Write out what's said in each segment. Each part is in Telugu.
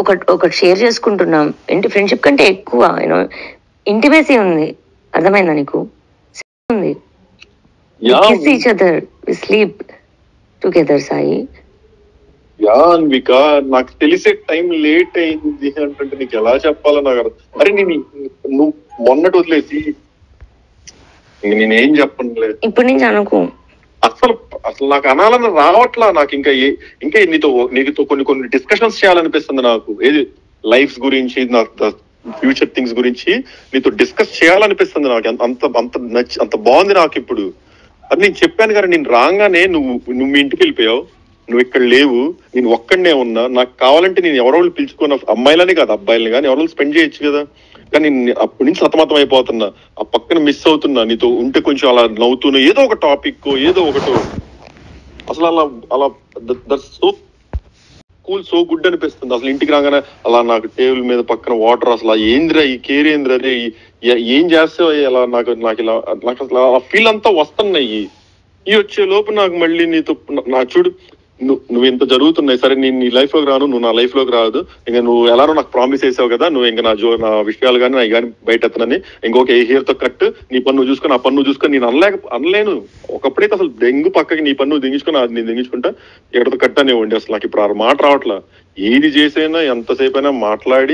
ఒక ఒకటి షేర్ చేసుకుంటున్నాం ఏంటి ఫ్రెండ్షిప్ కంటే ఎక్కువ యూనో ఇంటిమేసీ ఉంది అర్థమైందా నీకు ఉంది yeah kiss each other we sleep together Sai yeah Anvika నాకు తెలిసే టైం లేట్ అయింది అంటే నీకు ఎలా చెప్పాలో నాకు అర్థం అరే నేను నువ్వు మొన్నటి వదిలేసి ఇంక నేనేం చెప్పనులే ఇప్పటి నుంచి అనుకో అసలు అసలు నాకు అనాలని రావట్లా నాకు ఇంకా ఏ- ఇంకా నీతో నీతో కొన్ని కొన్ని డిస్కషన్స్ చేయాలనిపిస్తుంది నాకు ఏది లైఫ్ గురించి నాకు ఫ్యూచర్ థింగ్స్ గురించి నీతో డిస్కస్ చేయాలనిపిస్తుంది నాకు అంత అంత అంత నచ్చి అంత బాగుంది నాకు ఇప్పుడు అది నేను చెప్పాను కానీ నేను రాగానే నువ్వు నువ్వు మీ ఇంటికి వెళ్ళిపోయావు నువ్వు ఇక్కడ లేవు నేను ఒక్కడనే ఉన్నా నాకు కావాలంటే నేను ఎవరో వాళ్ళు పిలుచుకున్న అమ్మాయిలని కాదు అబ్బాయిలని కానీ ఎవరో స్పెండ్ చేయొచ్చు కదా కానీ నేను అప్పటి నుంచి సతమతం అయిపోతున్నా ఆ పక్కన మిస్ అవుతున్నా నీతో ఉంటే కొంచెం అలా నవ్వుతున్నా ఏదో ఒక టాపిక్ ఏదో ఒకటో అసలు అలా అలా సో కూల్ సో గుడ్ అనిపిస్తుంది అసలు ఇంటికి రాగానే అలా నాకు టేబుల్ మీద పక్కన వాటర్ అసలు ఆ ఏందిరా ఈ కేర్ ఏందిరా రే ఈ- ఏ- ఏం చేస్తావు ఇలా నాకు నాకు ఇలా నాకు అసలు ఆ ఫీల్ అంతా వస్తున్నాయి ఈ వచ్చే లోపు నాకు మళ్ళీ నీతో నా- నా చూడు నువ్వు నువ్వు ఇంత జరుగుతున్నాయి సరే నేను నీ లైఫ్ లోకి రాను నువ్వు నా లైఫ్ లోకి రాదు ఇంకా నువ్వు ఎలానో నాకు ప్రామిస్ చేసావు కదా నువ్వు ఇంకా నా జో నా విషయాలు కానీ నా కానీ బయట ఎత్తనని ఇంకొక ఏ హెయిర్ తో కట్ నీ పన్ను చూసుకొని ఆ పన్ను చూసుకొని నేను అనలేక అనలేను ఒకప్పుడైతే అసలు దెంగు పక్కకి నీ పన్ను దింగించుకొని అది నేను దింగించుకుంటా ఎక్కడితో కట్ అనేవ్వండి అసలు నాకు ఇప్పుడు ఆ మాట రావట్లా ఏది చేసైనా ఎంతసేపు అయినా మాట్లాడి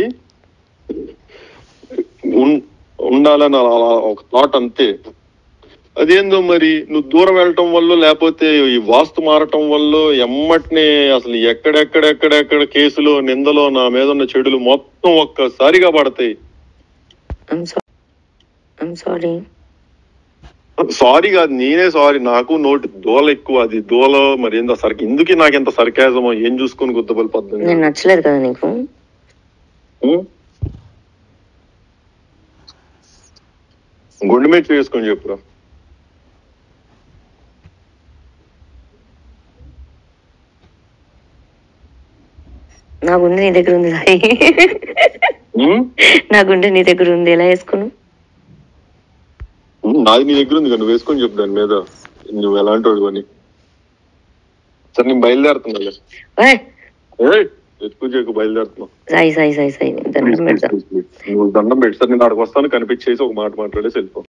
ఉన్- ఉండాలని అలా- అలా ఒక థాట్ అంతే అదేందో మరి నువ్వు దూరం వెళ్ళటం వల్ల లేకపోతే ఈ వాస్తు మారటం వల్ల ఎమ్మటినే అసలు ఎక్కడెక్కడెక్కడెక్కడ కేసులు నిందలో నా మీద ఉన్న చెడులు మొత్తం ఒక్కసారిగా పడతాయి I'm sorry I'm sorry sorry కాదు నేనే సారీ నాకు నోటి దోల ఎక్కువ అది దోల మరి ఏందో సరికి ఎందుకు నాకు ఎంత సర్కాజమో ఏం చూసుకొని గుద్దబలి పద్ధతి నేను నచ్చలేదు కదా నీకు గుండె మీద చేసుకొని చెప్పురా నా గుండె నీ దగ్గర ఉంది సాయి ఉమ్? నా గుండె నీ దగ్గర ఉంది ఎలా వేసుకున్నావు ఉమ్, నాది నీ దగ్గర ఉంది కదా నువ్వు వేసుకొని చెప్పు దాని మీద నువ్వు ఎలాంటి వాడు అని సరే నేను బయలుదేరుతున్నా ఓయ్, ఎక్కువ చేయకు బయలుదేరుతున్నావు సాయి సాయి సాయి సాయి నేను దండం పెడతా నువ్వు దండం పెట్టి సార్ నేను అక్కడికి వస్తాను కనిపించేసి ఒక మాట మాట్లాడేసి వెళ్ళిపో